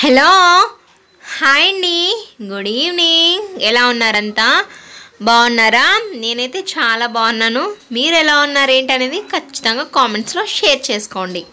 hello hi అండి good evening ఎలా ఉన్నారంతా బాగున్నారా నేనైతే చాలా బాగున్నాను మీరు ఎలా ఉన్నారు ఏంటనేది ఖచ్చితంగా కామెంట్స్లో షేర్ చేసుకోండి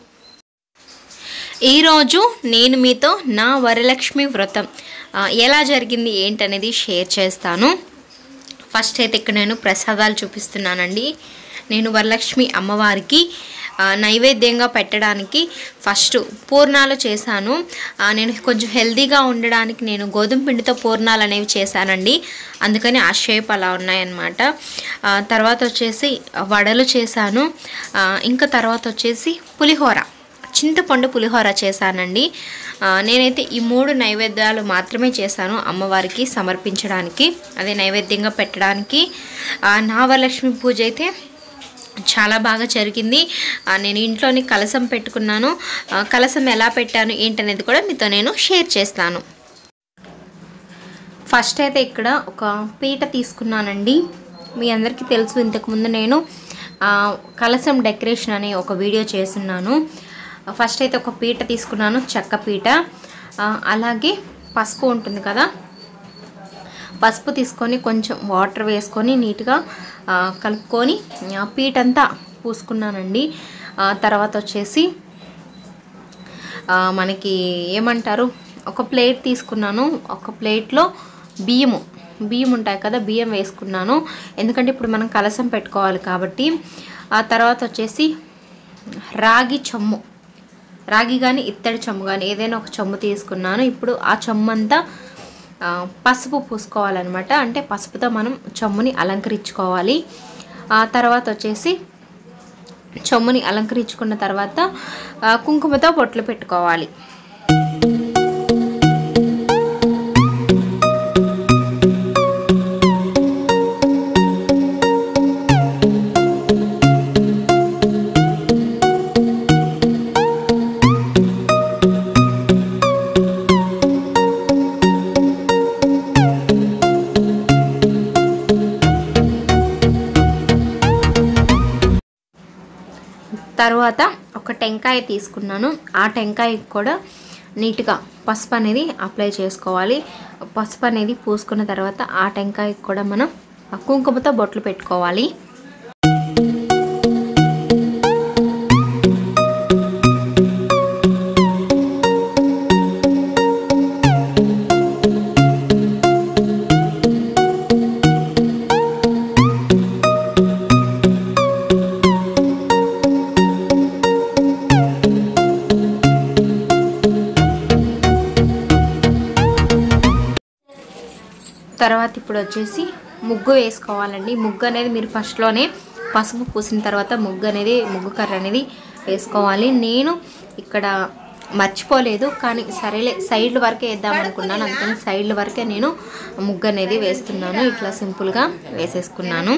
ఈరోజు నేను మీతో నా వరలక్ష్మి వ్రతం ఆ, ఎలా జరిగింది ఏంటనేది షేర్ చేస్తాను ఫస్ట్ అయితే ఇక్కడ నేను ప్రసాదాలు చూపిస్తున్నానండి నేను వరలక్ష్మి అమ్మవారికి ఆ, నైవేద్యంగా పెట్టడానికి ఫస్ట్ పూర్ణాలు చేశాను ఆ, నేను కొంచెం హెల్తీగా ఉండడానికి నేను గోధుమ పిండితో పూర్ణాలు అనేవి చేశానండి అందుకని ఆ షేప్ అలా ఉన్నాయన్నమాట ఆ, తర్వాత వచ్చేసి వడలు చేశాను ఆ, ఇంకా తర్వాత వచ్చేసి పులిహోర చింతపండు పులిహోర చేశానండి ఆ, నేనైతే ఈ మూడు నైవేద్యాలు మాత్రమే చేశాను అమ్మవారికి సమర్పించడానికి అదే నైవేద్యంగా పెట్టడానికి ఆ, నావలక్ష్మి పూజ అయితే చాలా బాగా జరిగింది ఆ, నేను ఇంట్లోని కలసం పెట్టుకున్నాను ఆ, కలసం ఎలా పెట్టాను ఏంటనేది కూడా మీతో నేను షేర్ చేస్తాను ఫస్ట్ అయితే ఇక్కడ ఒక పీట తీసుకున్నానండి మీ అందరికీ తెలుసు ఇంతకుముందు నేను ఆ, కలసం డెకరేషన్ అనే ఒక వీడియో చేస్తున్నాను ఫస్ట్ అయితే ఒక పీట తీసుకున్నాను చెక్క పీట ఆ, అలాగే పసుపు ఉంటుంది కదా పసుపు తీసుకొని కొంచెం వాటర్ వేసుకొని నీట్గా ఆ, కలుపుకొని ఆ, పీట అంతా పూసుకున్నానండి ఆ, తర్వాత వచ్చేసి ఆ, మనకి ఏమంటారు ఒక ప్లేట్ తీసుకున్నాను ఒక ప్లేట్లో బియ్యము బియ్యం ఉంటాయి కదా బియ్యం వేసుకున్నాను ఎందుకంటే ఇప్పుడు మనం కలసం పెట్టుకోవాలి కాబట్టి ఆ తర్వాత వచ్చేసి రాగి చెమ్ము రాగి కానీ ఇత్తడి చెమ్ము కానీ ఏదైనా ఒక చెమ్ము తీసుకున్నాను ఇప్పుడు ఆ చెమ్ము అంతా ఆ, పసుపు పూసుకోవాలన్నమాట అంటే పసుపుతో మనం చెమ్ముని అలంకరించుకోవాలి ఆ తర్వాత వచ్చేసి చెమ్ముని అలంకరించుకున్న తర్వాత ఆ, కుంకుమతో బొట్లు పెట్టుకోవాలి తర్వాత ఒక టెంకాయ తీసుకున్నాను ఆ టెంకాయకి కూడా నీట్గా పసుపు అనేది అప్లై చేసుకోవాలి పసుపు అనేది పూసుకున్న తర్వాత ఆ టెంకాయకి కూడా మనం ఆ కుంకుమతో బొట్లు పెట్టుకోవాలి తర్వాత ఇప్పుడు వచ్చేసి ముగ్గు వేసుకోవాలండి ముగ్గు అనేది మీరు ఫస్ట్లోనే పసుపు పూసిన తర్వాత ముగ్గు అనేది ముగ్గు కర్ర అనేది వేసుకోవాలి నేను ఇక్కడ మర్చిపోలేదు కానీ సరేలే సైడ్ల వరకే వేద్దాం అనుకున్నాను అందుకని సైడ్ల వరకే నేను ముగ్గు అనేది వేస్తున్నాను ఇట్లా సింపుల్గా వేసేసుకున్నాను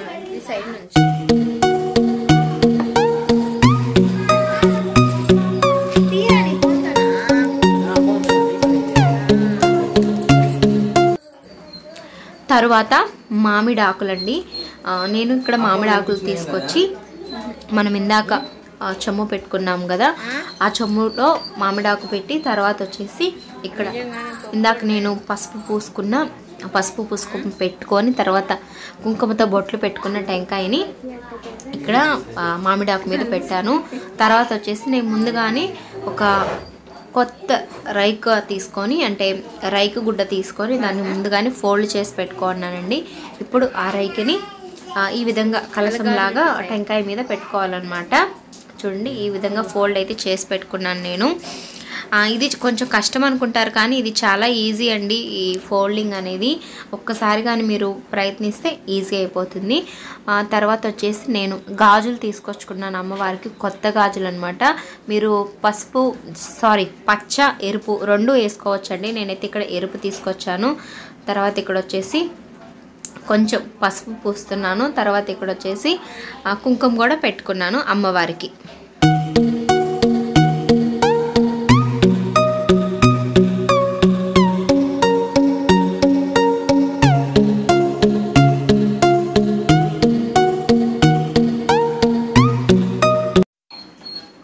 తరువాత మామిడి ఆకులండి ఆ, నేను ఇక్కడ మామిడి ఆకులు తీసుకొచ్చి మనం ఇందాక ఆ, చెమ్ము పెట్టుకున్నాం కదా ఆ చెమ్ములో మామిడాకు పెట్టి తర్వాత వచ్చేసి ఇక్కడ ఇందాక నేను పసుపు పూసుకున్న ఆ పసుపు పూసుకు పెట్టుకొని తర్వాత కుంకుమతో బొట్లు పెట్టుకున్న టెంకాయని ఇక్కడ ఆ, మామిడాకు మీద పెట్టాను తర్వాత వచ్చేసి నేను ముందుగానే ఒక కొత్త రైక్ తీసుకొని అంటే రైకు గుడ్డ తీసుకొని దాన్ని ముందుగానే ఫోల్డ్ చేసి పెట్టుకున్నానండి ఇప్పుడు ఆ రైక్ని ఆ, ఈ విధంగా కలసంలాగా టెంకాయ మీద పెట్టుకోవాలన్నమాట చూడండి ఈ విధంగా ఫోల్డ్ అయితే చేసి పెట్టుకున్నాను నేను ఆ, ఇది కొంచెం కష్టం అనుకుంటారు కానీ ఇది చాలా ఈజీ అండి ఈ ఫోల్డింగ్ అనేది ఒక్కసారి కానీ మీరు ప్రయత్నిస్తే ఈజీ అయిపోతుంది ఆ, తర్వాత వచ్చేసి నేను గాజులు తీసుకొచ్చుకున్నాను అమ్మవారికి కొత్త గాజులు అనమాట మీరు పసుపు సారీ పచ్చ ఎరుపు రెండు వేసుకోవచ్చండి నేనైతే ఇక్కడ ఎరుపు తీసుకొచ్చాను తర్వాత ఇక్కడ వచ్చేసి కొంచెం పసుపు పూస్తున్నాను తర్వాత ఇక్కడ వచ్చేసి ఆ, కుంకుమ కూడా పెట్టుకున్నాను అమ్మవారికి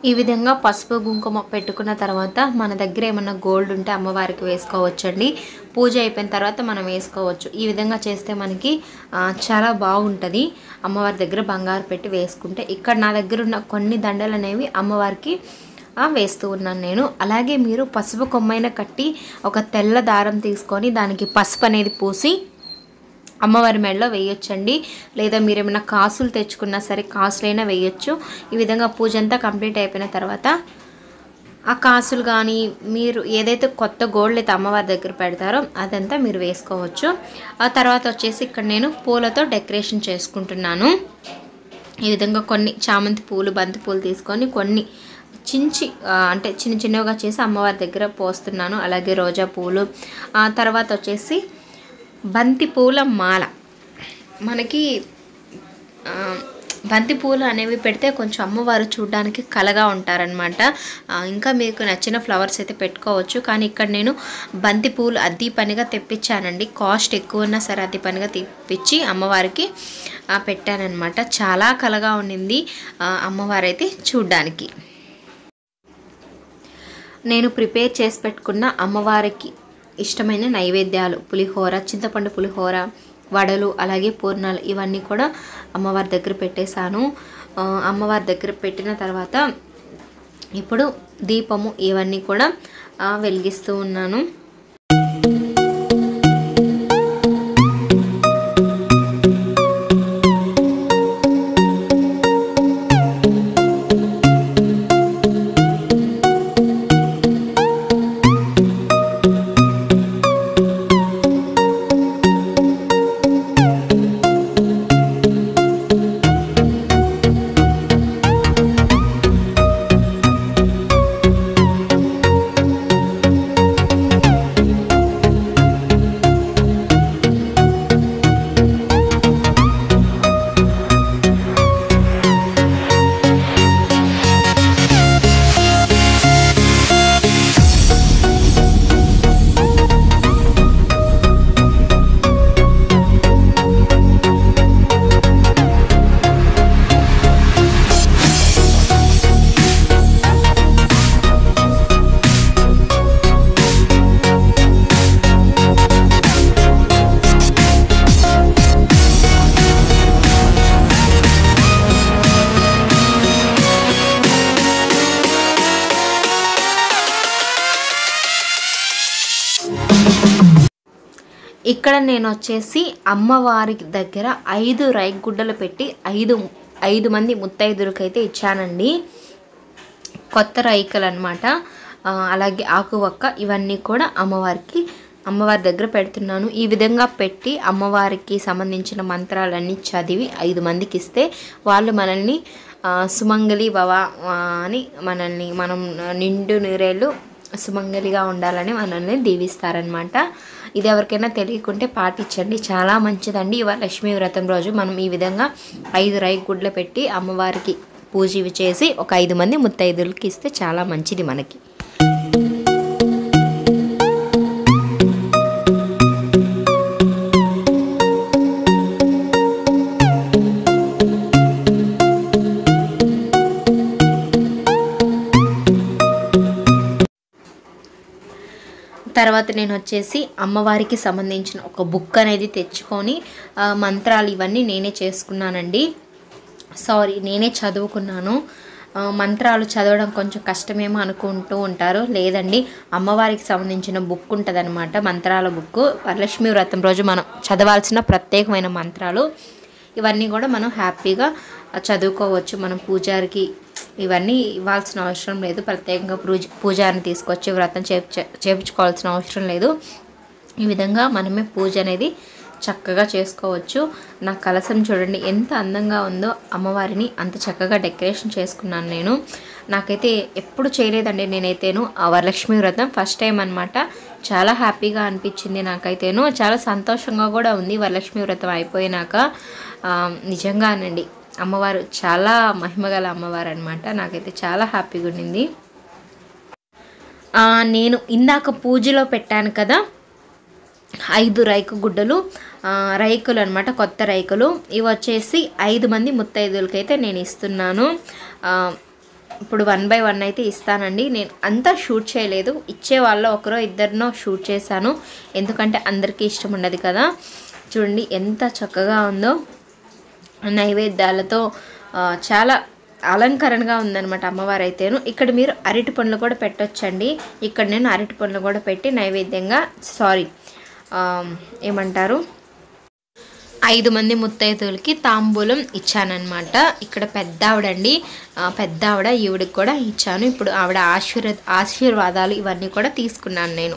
ఈ విధంగా పసుపు కుంకుమ పెట్టుకున్న తర్వాత మన దగ్గర ఏమన్నా గోల్డ్ ఉంటే అమ్మవారికి వేసుకోవచ్చండి పూజ అయిపోయిన తర్వాత మనం వేసుకోవచ్చు ఈ విధంగా చేస్తే మనకి ఆ, చాలా బాగుంటుంది అమ్మవారి దగ్గర బంగారు పెట్టి వేసుకుంటే ఇక్కడ నా దగ్గర ఉన్న కొన్ని దండలు అనేవి అమ్మవారికి ఆ, వేస్తూ ఉన్నాను నేను అలాగే మీరు పసుపు కొమ్మైన కట్టి ఒక తెల్ల దారం తీసుకొని దానికి పసుపు అనేది పూసి అమ్మవారి మెడలో వేయొచ్చండి లేదా మీరు ఏమైనా కాసులు తెచ్చుకున్నా సరే కాసులైనా వేయొచ్చు ఈ విధంగా పూజ అంతా కంప్లీట్ అయిపోయిన తర్వాత ఆ కాసులు కానీ మీరు ఏదైతే కొత్త గోల్డ్ అయితే అమ్మవారి దగ్గర పెడతారో అదంతా మీరు వేసుకోవచ్చు ఆ తర్వాత వచ్చేసి ఇక్కడ నేను పూలతో డెకరేషన్ చేసుకుంటున్నాను ఈ విధంగా కొన్ని చామంతి పూలు బంతి పూలు తీసుకొని కొన్ని చించి ఆ, అంటే చిన్న చిన్నగా చేసి అమ్మవారి దగ్గర పోస్తున్నాను అలాగే రోజా పూలు ఆ తర్వాత వచ్చేసి బంతి పూల మాల మనకి ఆ, బంతి పూలు అనేవి పెడితే కొంచెం అమ్మవారు చూడడానికి కలగా ఉంటారనమాట ఇంకా మీకు నచ్చిన ఫ్లవర్స్ అయితే పెట్టుకోవచ్చు కానీ ఇక్కడ నేను బంతి పూలు అద్దీ పనిగా తెప్పించానండి కాస్ట్ ఎక్కువ ఉన్నా సరే అద్దీ పనిగా తెప్పించి అమ్మవారికి ఆ, పెట్టానన్నమాట చాలా కలగా ఉండింది ఆ, అమ్మవారైతే చూడ్డానికి నేను ప్రిపేర్ చేసి పెట్టుకున్న అమ్మవారికి ఇష్టమైన నైవేద్యాలు పులిహోర చింతపండు పులిహోర వడలు అలాగే పూర్ణాలు ఇవన్నీ కూడా అమ్మవారి దగ్గర పెట్టేశాను ఆ, అమ్మవారి దగ్గర పెట్టిన తర్వాత ఇప్పుడు దీపము ఇవన్నీ కూడా ఆ, వెలిగిస్తూ ఉన్నాను ఇక్కడ నేను వచ్చేసి అమ్మవారి దగ్గర ఐదు రైగుడ్డలు పెట్టి ఐదు ఐదు మంది ముత్తైదులకైతే ఇచ్చానండి కొత్త రైకలు అనమాట అలాగే ఆకువక్క ఇవన్నీ కూడా అమ్మవారికి అమ్మవారి దగ్గర పెడుతున్నాను ఈ విధంగా పెట్టి అమ్మవారికి సంబంధించిన మంత్రాలన్నీ చదివి ఐదు మందికి ఇస్తే వాళ్ళు మనల్ని ఆ, సుమంగళి భవ ఆ, అని మనల్ని మనం నిండు నీరేళ్ళు సుమంగలిగా ఉండాలని మనల్ని దీవిస్తారనమాట ఇది ఎవరికైనా తెలియకుంటే పాటించండి చాలా మంచిదండి ఇవాళ లక్ష్మీ వ్రతం రోజు మనం ఈ విధంగా ఐదు రై గుడ్లు పెట్టి అమ్మవారికి పూజ ఇవి చేసి ఒక ఐదు మంది ముత్తైదులకి ఇస్తే చాలా మంచిది మనకి తర్వాత నేను వచ్చేసి అమ్మవారికి సంబంధించిన ఒక బుక్ అనేది తెచ్చుకొని ఆ, మంత్రాలు ఇవన్నీ నేనే చేసుకున్నానండి సారీ నేనే చదువుకున్నాను ఆ, మంత్రాలు చదవడం కొంచెం కష్టమేమో అనుకుంటూ ఉంటారు లేదండి అమ్మవారికి సంబంధించిన బుక్ ఉంటుందన్నమాట మంత్రాల బుక్ వరలక్ష్మి వ్రతం రోజు మనం చదవాల్సిన ప్రత్యేకమైన మంత్రాలు ఇవన్నీ కూడా మనం హ్యాపీగా చదువుకోవచ్చు మనం పూజారికి ఇవన్నీ ఇవ్వాల్సిన అవసరం లేదు ప్రత్యేకంగా పూజ పూజారిని తీసుకొచ్చి వ్రతం చేపించ చేపించుకోవాల్సిన అవసరం లేదు ఈ విధంగా మనమే పూజ అనేది చక్కగా చేసుకోవచ్చు నా కలసం చూడండి ఎంత అందంగా ఉందో అమ్మవారిని అంత చక్కగా డెకరేషన్ చేసుకున్నాను నేను నాకైతే ఎప్పుడు చేయలేదండి నేనైతేను ఆ వరలక్ష్మి వ్రతం ఫస్ట్ టైం అనమాట చాలా హ్యాపీగా అనిపించింది నాకైతేను చాలా సంతోషంగా కూడా ఉంది వరలక్ష్మి వ్రతం అయిపోయినాక ఆ, నిజంగానండి అమ్మవారు చాలా మహిమగల అమ్మవారు అనమాట నాకైతే చాలా హ్యాపీగా ఉండింది ఆ, నేను ఇందాక పూజలో పెట్టాను కదా ఐదు రైకు గుడ్డలు ఆ, రైకులు అనమాట కొత్త రైకులు ఇవి వచ్చేసి ఐదు మంది ముత్తైదులకైతే నేను ఇస్తున్నాను ఆ, ఇప్పుడు వన్ బై వన్ అయితే ఇస్తానండి నేను అంతా షూట్ చేయలేదు ఇచ్చే వాళ్ళు ఒకరో ఇద్దరినో షూట్ చేశాను ఎందుకంటే అందరికీ ఇష్టం ఉండదు కదా చూడండి ఎంత చక్కగా ఉందో నైవేద్యాలతో ఆ, చాలా అలంకరణగా ఉందన్నమాట అమ్మవారు అయితేను ఇక్కడ మీరు అరటి పండ్లు కూడా పెట్టొచ్చండి ఇక్కడ నేను అరటి పండ్లు కూడా పెట్టి నైవేద్యంగా సారీ ఏమంటారు ఐదు మంది ముత్తైదులకి తాంబూలం ఇచ్చానన్నమాట ఇక్కడ పెద్ద ఆవిడండి ఆ, పెద్ద ఆవిడ ఈవిడికి కూడా ఇచ్చాను ఇప్పుడు ఆవిడ ఆశీర్వ ఆశీర్వాదాలు ఇవన్నీ కూడా తీసుకున్నాను నేను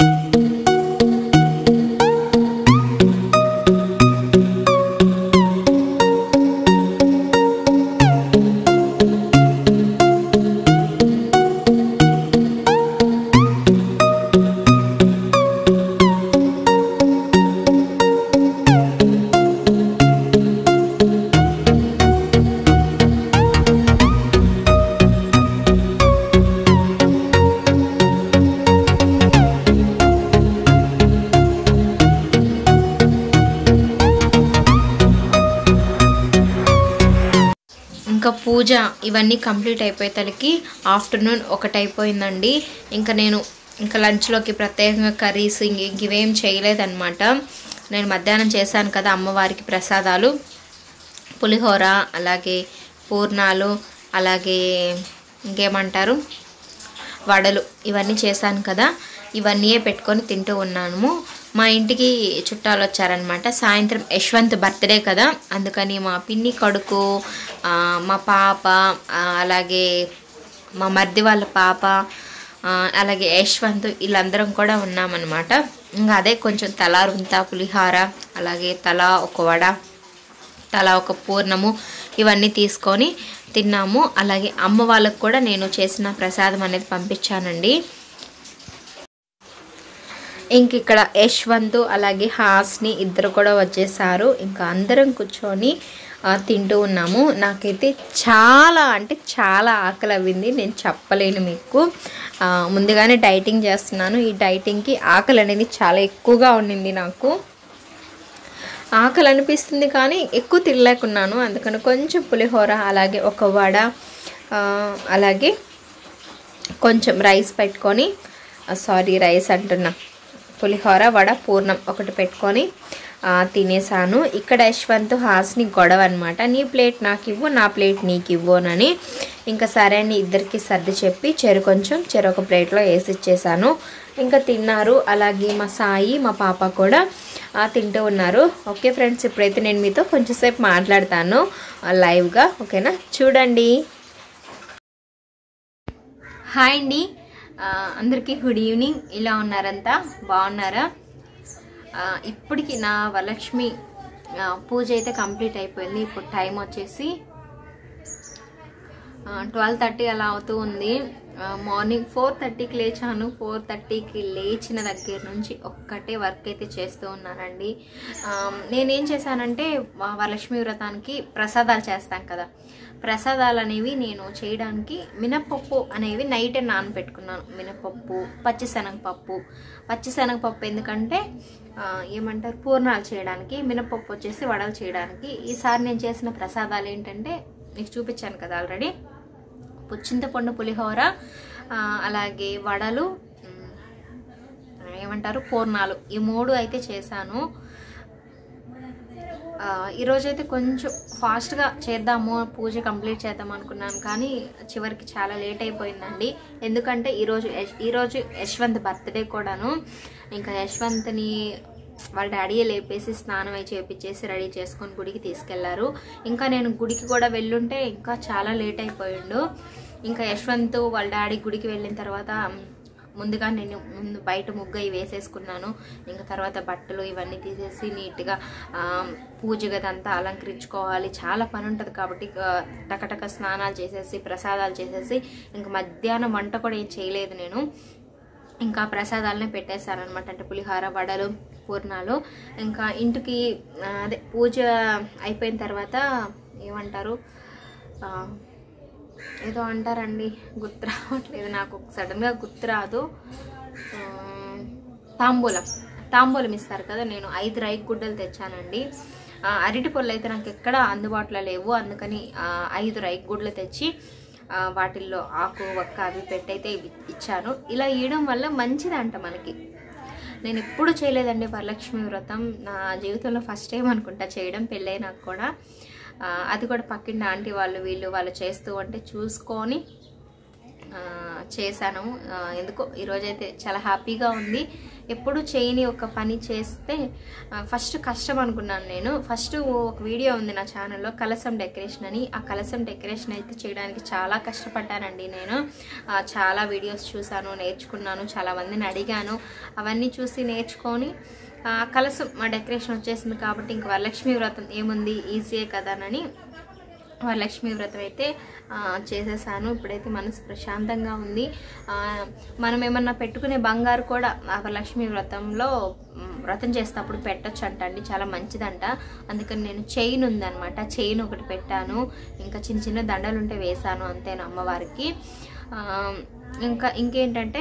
ఇంకా పూజ ఇవన్నీ కంప్లీట్ అయిపోయేతలకి ఆఫ్టర్నూన్ ఒకటి అయిపోయిందండి ఇంకా నేను ఇంకా లంచ్లోకి ప్రత్యేకంగా కర్రీస్ ఇంక ఇంక ఇవేం చేయలేదన్నమాట నేను మధ్యాహ్నం చేశాను కదా అమ్మవారికి ప్రసాదాలు పులిహోర అలాగే పూర్ణాలు అలాగే ఇంకేమంటారు వడలు ఇవన్నీ చేశాను కదా ఇవన్నీ పెట్టుకొని తింటూ ఉన్నాము మా ఇంటికి చుట్టాలు వచ్చారనమాట సాయంత్రం యశ్వంత్ బర్త్డే కదా అందుకని మా పిన్ని కొడుకు ఆ, మా పాప ఆ, అలాగే మా మర్ది వాళ్ళ పాప ఆ, అలాగే యశ్వంత్ వీళ్ళందరం కూడా ఉన్నామన్నమాట ఇంకా అదే కొంచెం తలా రుంత పులిహార అలాగే తలా ఒక వడ తలా ఒక పూర్ణము ఇవన్నీ తీసుకొని తిన్నాము అలాగే అమ్మ వాళ్ళకు కూడా నేను చేసిన ప్రసాదం అనేది పంపించానండి ఇంక ఇక్కడ యశ్వంత్ అలాగే హాస్ని ఇద్దరు కూడా వచ్చేసారు ఇంకా అందరం కూర్చొని ఆ, తింటూ ఉన్నాము నాకైతే చాలా అంటే చాలా ఆకలి అవ్వింది నేను చెప్పలేను మీకు ఆ, ముందుగానే డైటింగ్ చేస్తున్నాను ఈ డైటింగ్కి ఆకలి అనేది చాలా ఎక్కువగా ఉండింది నాకు ఆకలి అనిపిస్తుంది కానీ ఎక్కువ తినలేకున్నాను అందుకని కొంచెం పులిహోర అలాగే ఒక వడ ఆ, అలాగే కొంచెం రైస్ పెట్టుకొని సారీ రైస్ అంటున్నా పులిహోర వడ పూర్ణం ఒకటి పెట్టుకొని ఆ, తినేసాను ఇక్కడ యశ్వంత్ హాస్ని గొడవ అనమాట నీ ప్లేట్ నాకు ఇవ్వు నా ప్లేట్ నీకు ఇవ్వనని ఇంకా సరే అని ఇద్దరికి సర్ది చెప్పి చెరు కొంచెం చెరు ఒక ప్లేట్లో వేసి ఇచ్చేసాను ఇంకా తిన్నారు అలాగే మా సాయి మా పాప కూడా ఆ, తింటూ ఉన్నారు ఓకే ఫ్రెండ్స్ ఇప్పుడైతే నేను మీతో కొంచెంసేపు మాట్లాడతాను ఆ, లైవ్గా ఓకేనా చూడండి హాయ్ అండి ఆ, అందరికీ గుడ్ ఈవినింగ్ ఇలా ఉన్నారంతా బాగున్నారా ఆ, ఇప్పటికి నా వరలక్ష్మి ఆ, పూజ అయితే కంప్లీట్ అయిపోయింది ఇప్పుడు టైం వచ్చేసి ట్వెల్వ్ థర్టీ అలా అవుతూ ఉంది ఆ, మార్నింగ్ ఫోర్ థర్టీకి లేచాను ఫోర్ థర్టీకి లేచిన దగ్గర నుంచి ఒక్కటే వర్క్ అయితే చేస్తూ ఉన్నానండి ఆ, నేనేం చేశానంటే మా వరలక్ష్మి వ్రతానికి ప్రసాదాలు చేస్తాం కదా ప్రసాదాలు అనేవి నేను చేయడానికి మినపప్పు అనేవి నైటే నానబెట్టుకున్నాను మినపప్పు పచ్చిశనగపప్పు పచ్చిశనగపప్పు ఎందుకంటే ఆ, ఏమంటారు పూర్ణాలు చేయడానికి మినపప్పు వచ్చేసి వడలు చేయడానికి ఈసారి నేను చేసిన ప్రసాదాలు ఏంటంటే మీకు చూపించాను కదా ఆల్రెడీ చింతపండు పులిహోర ఆ, అలాగే వడలు ఉమ్, ఏమంటారు పూర్ణాలు ఈ మూడు అయితే చేశాను ఆ, ఈరోజైతే కొంచెం ఫాస్ట్గా చేద్దాము పూజ కంప్లీట్ చేద్దాం అనుకున్నాను కానీ చివరికి చాలా లేట్ అయిపోయిందండి ఎందుకంటే ఈరోజు యశ్- ఈరోజు యశ్వంత్ బర్త్డే కూడాను ఇంకా యశ్వంత్ని వాళ్ళ డాడీయే లేపేసి స్నానం అయి చేపించేసి రెడీ చేసుకొని గుడికి తీసుకెళ్లారు ఇంకా నేను గుడికి కూడా వెళ్ళుంటే ఇంకా చాలా లేట్ అయిపోయిండు ఇంకా యశ్వంత్ వాళ్ళ డాడీ గుడికి వెళ్ళిన తర్వాత ముందుగా నేను ముందు బయట ముగ్గు అవి వేసేసుకున్నాను ఇంకా తర్వాత బట్టలు ఇవన్నీ తీసేసి నీట్గా ఆ, పూజ గదంతా అలంకరించుకోవాలి చాలా పని ఉంటుంది కాబట్టి ఆ, టకటక స్నానాలు చేసేసి ప్రసాదాలు చేసేసి ఇంకా మధ్యాహ్నం వంట కూడా ఏం చేయలేదు నేను ఇంకా ప్రసాదాలనే పెట్టేశాను అనమాట అంటే పులిహార వడలు పూర్ణాలు ఇంకా ఇంటికి ఆ, అదే పూజ అయిపోయిన తర్వాత ఏమంటారు ఆ, ఏదో అంటారండి గుర్తు రావట్లేదు నాకు సడన్గా గుర్తు రాదు ఆ, తాంబూలం తాంబూలం ఇస్తారు కదా నేను ఐదు రైక్ గుడ్డలు తెచ్చానండి ఆ, అరటి పళ్ళు అయితే నాకు ఎక్కడ అందుబాటులో లేవు అందుకని ఆ, ఐదు రైక్ గుడ్లు తెచ్చి ఆ, వాటిల్లో ఆకు ఒక్క అవి పెట్టయితే ఇవి ఇచ్చాను ఇలా ఇవ్వడం వల్ల మంచిదంట మనకి నేను ఎప్పుడు చేయలేదండి వరలక్ష్మి వ్రతం నా జీవితంలో ఫస్ట్ టైం అనుకుంటా చేయడం పెళ్ళైనాక కూడా ఆ, అది కూడా పక్కింటి ఆంటీ వాళ్ళు వీళ్ళు వాళ్ళు చేస్తూ ఉంటే చూసుకొని ఆ, చేశాను ఆ, ఎందుకో ఈరోజైతే చాలా హ్యాపీగా ఉంది ఎప్పుడు చేయని ఒక పని చేస్తే ఆ, ఫస్ట్ కష్టం అనుకున్నాను నేను ఫస్ట్ ఒక వీడియో ఉంది నా ఛానల్లో కలసం డెకరేషన్ అని ఆ కలసం డెకరేషన్ అయితే చేయడానికి చాలా కష్టపడ్డానండి నేను ఆ, చాలా వీడియోస్ చూశాను నేర్చుకున్నాను చాలా మందిని అడిగాను అవన్నీ చూసి నేర్చుకొని ఆ, కలసం మా డెకరేషన్ వచ్చేసింది కాబట్టి ఇంక వరలక్ష్మి వ్రతం ఏముంది ఈజీయే కదానని వరలక్ష్మి వ్రతం అయితే ఆ, చేసేసాను ఇప్పుడైతే మనసు ప్రశాంతంగా ఉంది ఆ, మనం ఏమన్నా పెట్టుకునే బంగారు కూడా ఆ వరలక్ష్మి వ్రతంలో మ్, వ్రతం చేసేటప్పుడు పెట్టొచ్చు అంట అండి చాలా మంచిదంట అందుకని నేను చైన్ ఉందన్నమాట చైన్ ఒకటి పెట్టాను ఇంకా చిన్న చిన్న దండలు ఉంటే వేసాను అంతేనా అమ్మవారికి ఆ, ఇంకా ఇంకేంటంటే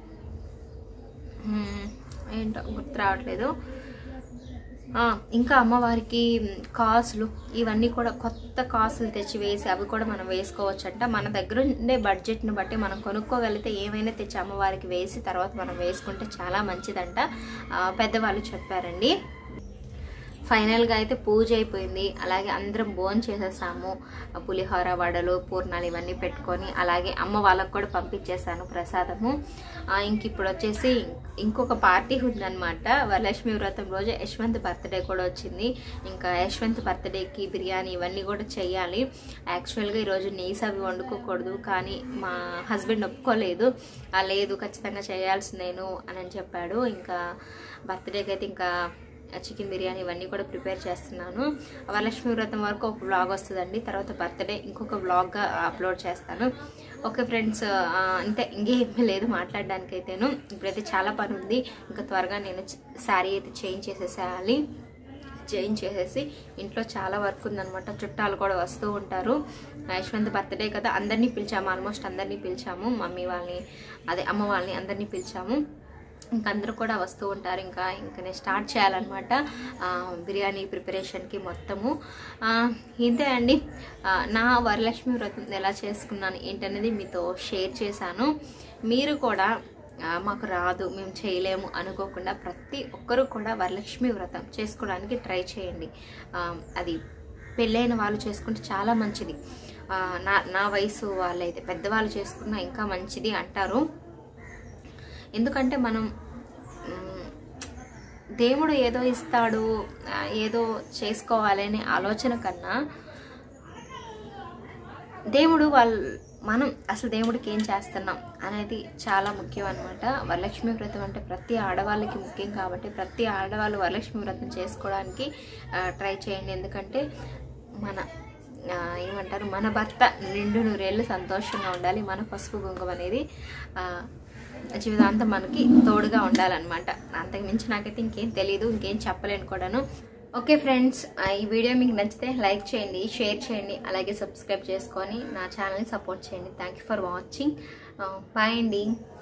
మ్, ఏంటో గుర్తు రావట్లేదు ఆ, ఇంకా అమ్మవారికి మ్, కాసులు ఇవన్నీ కూడా కొత్త కాసులు తెచ్చి వేసి అవి కూడా మనం వేసుకోవచ్చంట మన దగ్గర ఉండే బడ్జెట్ని బట్టి మనం కొనుక్కోగలిగితే ఏమైనా తెచ్చి అమ్మవారికి వేసి తర్వాత మనం వేసుకుంటే చాలా మంచిదంట ఆ, పెద్దవాళ్ళు చెప్పారండి ఫైనల్గా అయితే పూజ అయిపోయింది అలాగే అందరం భోజనం చేసేసాము పులిహోర వడలు పూర్ణాలు ఇవన్నీ పెట్టుకొని అలాగే అమ్మ వాళ్ళకు కూడా పంపించేశాను ప్రసాదము ఆ, ఇంక ఇప్పుడు వచ్చేసి ఇంకొక పార్టీ ఉందన్నమాట వరలక్ష్మి వ్రతం రోజు యశ్వంత్ బర్త్డే కూడా వచ్చింది ఇంకా యశ్వంత్ బర్త్డేకి బిర్యానీ ఇవన్నీ కూడా చేయాలి యాక్చువల్గా ఈరోజు నీస్ అవి వండుకోకూడదు కానీ మా హస్బెండ్ ఒప్పుకోలేదు "ఆ, లేదు ఖచ్చితంగా చేయాల్సిందేను అని అని చెప్పాడు ఇంకా బర్త్డేకి అయితే ఇంకా చికెన్ బిర్యానీ ఇవన్నీ కూడా ప్రిపేర్ చేస్తున్నాను వరలక్ష్మి వ్రతం వరకు ఒక వ్లాగ్ వస్తుందండి తర్వాత బర్త్డే ఇంకొక వ్లాగ్గా అప్లోడ్ చేస్తాను ఓకే ఫ్రెండ్స్ అంతే ఇంకేమీ లేదు మాట్లాడడానికి అయితేను ఇప్పుడైతే చాలా పని ఉంది ఇంకా త్వరగా నేను శారీ అయితే చేంజ్ చేసేసేయాలి చేంజ్ చేసేసి ఇంట్లో చాలా వర్క్ ఉందనమాట చుట్టాలు కూడా వస్తూ ఉంటారు యశ్వంత్ బర్త్డే కదా అందరినీ పిలిచాము ఆల్మోస్ట్ అందరినీ పిలిచాము మమ్మీ వాళ్ళని అదే అమ్మ వాళ్ళని అందరినీ పిలిచాము ఇంకా అందరూ కూడా వస్తూ ఉంటారు ఇంకా ఇంకా నేను స్టార్ట్ చేయాలన్నమాట ఆ, బిర్యానీ ప్రిపరేషన్కి మొత్తము ఆ, ఇంతే అండి ఆ, నా వరలక్ష్మి వ్రతం ఎలా చేసుకున్నాను ఏంటనేది మీతో షేర్ చేశాను మీరు కూడా ఆ, మాకు రాదు మేము చేయలేము అనుకోకుండా ప్రతి ఒక్కరూ కూడా వరలక్ష్మి వ్రతం చేసుకోవడానికి ట్రై చేయండి ఆ, అది పెళ్ళైన వాళ్ళు చేసుకుంటే చాలా మంచిది ఆ, నా నా వయసు వాళ్ళైతే పెద్దవాళ్ళు చేసుకున్నా ఇంకా మంచిది అంటారు ఎందుకంటే మనం మ్, దేవుడు ఏదో ఇస్తాడు ఆ, ఏదో చేసుకోవాలనే ఆలోచన కన్నా దేవుడు వాళ్ళు మనం అసలు దేవుడికి ఏం చేస్తున్నాం అనేది చాలా ముఖ్యం అనమాట వరలక్ష్మి వ్రతం అంటే ప్రతి ఆడవాళ్ళకి ముఖ్యం కాబట్టి ప్రతి ఆడవాళ్ళు వరలక్ష్మి వ్రతం చేసుకోవడానికి ట్రై చేయండి ఎందుకంటే మన ఆ, ఏమంటారు మన భర్త నిండు నూరేళ్ళు సంతోషంగా ఉండాలి మన పసుపు కుంకుమ అనేది ఆ, జీవితాంతం మనకి తోడుగా ఉండాలన్నమాట అంతకు మించి నాకైతే ఇంకేం తెలియదు ఇంకేం చెప్పలేను కూడాను ఓకే ఫ్రెండ్స్ ఈ వీడియో మీకు నచ్చితే లైక్ చేయండి షేర్ చేయండి అలాగే సబ్స్క్రైబ్ చేసుకొని నా ఛానల్ని సపోర్ట్ చేయండి thank you for watching bye అండి